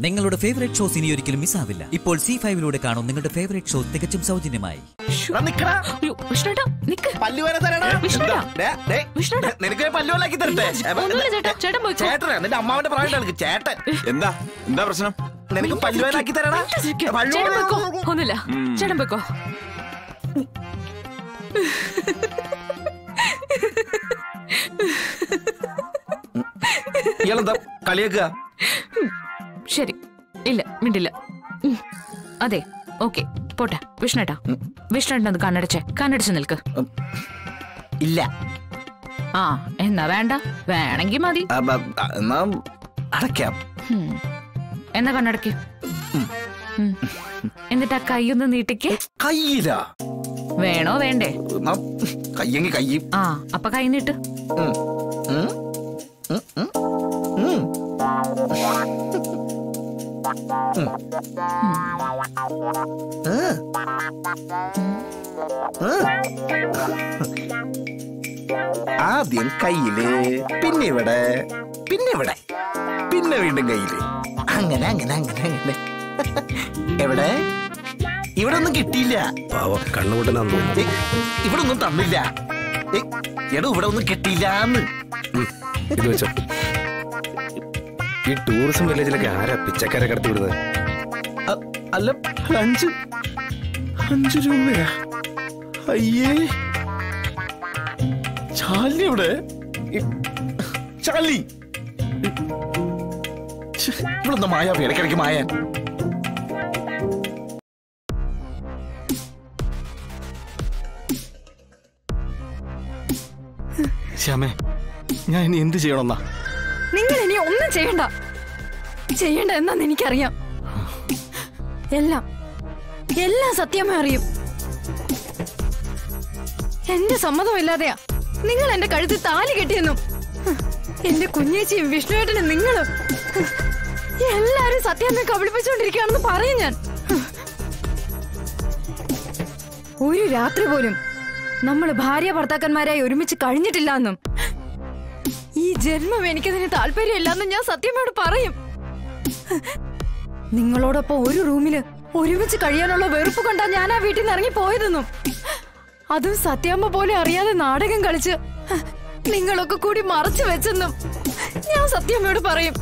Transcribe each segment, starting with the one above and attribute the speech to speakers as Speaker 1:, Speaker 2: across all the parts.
Speaker 1: നിങ്ങളുടെ favourite shows ഇനി ഒരിക്കലും മിസ്സാവില്ല ഇപ്പോൾ സി ഫൈവിലൂടെ കാണും നിങ്ങളുടെ ഫേവറേറ്റ് ഷോ തികച്ചും സൗജന്യമായി
Speaker 2: എടാ, നിക്കടാ.
Speaker 3: അയ്യോ വിഷ്ണുട്ടാ നിക്ക്
Speaker 2: പല്ല് വരെ തരടാ.
Speaker 3: വിഷ്ണുടാ.
Speaker 2: ദേ, ദേ,
Speaker 3: വിഷ്ണുടാ.
Speaker 2: നിനക്ക് പല്ല് വല്ലാക്കി തരട്ടെ
Speaker 3: ഒന്നുമില്ല ചേട്ടാ ചേട്ടൻ പോയിക്കോ
Speaker 2: ചേട്ടനാ നിന്റെ അമ്മാവന്റെ പ്രായം എനിക്ക് ചേട്ടൻ
Speaker 4: എന്താ എന്താ പ്രശ്നം
Speaker 2: നിനക്ക് പല്ല് വേലാക്കി തരടാ പല്ല്
Speaker 3: ചേട്ടൻ പോയിക്കോ
Speaker 2: വേലാക്കി-
Speaker 3: ഒന്നുമില്ല ചേട്ടൻ പോയിക്കോ
Speaker 2: ഇയാളെന്താ കളിയാക്കുക
Speaker 3: ശരി ഇല്ല മിണ്ടില്ല ഉം. അതെ ഓക്കെ പോട്ടെ വിഷ്ണുട്ടാ വിഷ്ണുട്ടത് കണ്ണടച്ചേ കണ്ണടച്ച് നിൽക്ക്
Speaker 2: ഇല്ല
Speaker 3: ആ എന്നാ വേണ്ട വേണമെങ്കി മതി
Speaker 2: ആ, ബ- ആ, എന്നാ അടയ്ക്കാം
Speaker 3: ഉം. എന്നാ കണ്ണടക്ക് ഉം. എന്നിട്ട് ആ കൈ ഒന്ന് നീട്ടിക്ക്
Speaker 2: കയ്യിലാ
Speaker 3: വേണോ വേണ്ടേ
Speaker 2: എന്നാ കയ്യെങ്കി കയ്യ്
Speaker 3: ആ അപ്പൊ കൈ നീട്ട്
Speaker 2: ഉം. ഉം. ഉം, ഉം. ഉം. ഉം. ഉം. ഉം. ആദ്യം കയ്യില് പിന്നെ ഇവിടെ പിന്നെ ഇവിടെ പിന്നെ വീണ്ടും കയ്യില് അങ്ങനെ അങ്ങനെ അങ്ങനെ അങ്ങനെ എവിടെ ഇവിടെ ഒന്നും കിട്ടിയില്ല
Speaker 5: കണ്ണുകൊണ്ടെന്നാന്ന് തോന്നുന്നു
Speaker 2: ഏയ്, ഇവിടെ ഒന്നും തന്നില്ല ഏയ്, എടോ ഇവിടെ ഒന്നും കിട്ടിയില്ലാന്ന്
Speaker 5: ഇത് വെച്ചോ ഈ ടൂറിസം വില്ലേജിലൊക്കെ ആരാ പിച്ചക്കാരെ കടത്തി വിടുന്നത്
Speaker 2: അ- അല്ല അഞ്ച് അഞ്ച് രൂപയാ അയ്യേ ചാലി ഇവിടെ ഇ- ചാലി ഇവിടെ ഒന്ന് മായാവി ഇടയ്ക്കിടയ്ക്ക് മായാൻ
Speaker 5: ശ്യാമേ ഞാൻ ഇനി എന്ത് ചെയ്യണമെന്നാ
Speaker 6: നിങ്ങൾ ഇനി ഒന്നും ചെയ്യണ്ട ചെയ്യണ്ട എന്നാന്ന് എനിക്കറിയാം എല്ലാം എല്ലാം സത്യമായി അറിയും എന്റെ സമ്മതമില്ലാതെയാ നിങ്ങൾ എന്റെ കഴുത്തിൽ താലി കെട്ടിയെന്നും എന്റെ കുഞ്ഞേച്ചിയും വിഷ്ണുവേട്ടനും നിങ്ങളും എല്ലാരും സത്യാമ്മയെ കബളിപ്പിച്ചുകൊണ്ടിരിക്കുകയാണെന്ന് പറയും ഞാൻ ഒരു രാത്രി പോലും നമ്മൾ ഭാര്യ ഭർത്താക്കന്മാരായി ഒരുമിച്ച് കഴിഞ്ഞിട്ടില്ല എന്നും ഈ ജന്മം എനിക്കതിന് താല്പര്യമില്ലെന്ന് ഞാൻ സത്യമോട് പറയും നിങ്ങളോടൊപ്പം ഒരു റൂമില് ഒരുമിച്ച് കഴിയാനുള്ള വെറുപ്പ് കൊണ്ടാ ഞാൻ ആ വീട്ടിൽ നിന്ന് ഇറങ്ങി പോയതെന്നും അതും സത്യാമ്മ പോലും അറിയാതെ നാടകം കളിച്ച് നിങ്ങളൊക്കെ കൂടി മറച്ചു വെച്ചെന്നും ഞാൻ സത്യാമ്മയോട് പറയും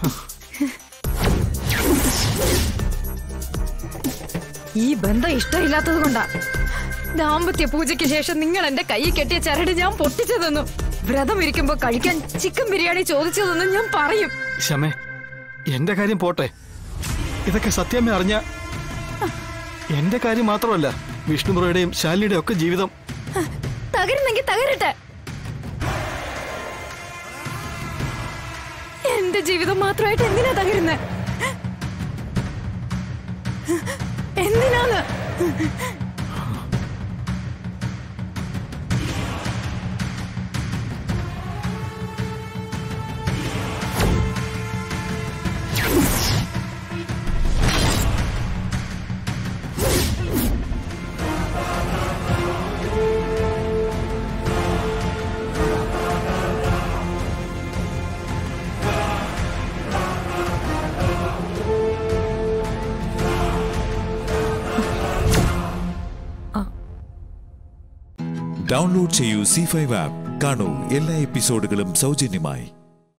Speaker 6: ഈ ബന്ധം ഇഷ്ടമില്ലാത്തത് കൊണ്ടാ ദാമ്പത്യ പൂജയ്ക്ക് ശേഷം നിങ്ങൾ എന്റെ കൈ കെട്ടിയ ചരട് ഞാൻ പൊട്ടിച്ചു തന്നു വ്രതം ഇരിക്കുമ്പോ കഴിക്കാൻ ചിക്കൻ ബിരിയാണി ചോദിച്ചു തന്നു ഞാൻ പറയും
Speaker 5: ശ്യാമേ എന്റെ കാര്യം പോട്ടെ ഇതൊക്കെ സത്യാമ്മ അറിഞ്ഞ എന്റെ കാര്യം മാത്രമല്ല വിഷ്ണുമുറയുടെയും ശാലിനിയുടെയും ഒക്കെ ജീവിതം
Speaker 6: തകരുന്നെങ്കിൽ തകരട്ടെ എന്റെ ജീവിതം മാത്രമായിട്ട് എന്തിനാ തകരുന്നത് എന്തിനാണ്
Speaker 7: ഡൗൺലോഡ് ചെയ്യൂ സി ഫൈവ് ആപ്പ് കാണൂ എല്ലാ എപ്പിസോഡുകളും സൗജന്യമായി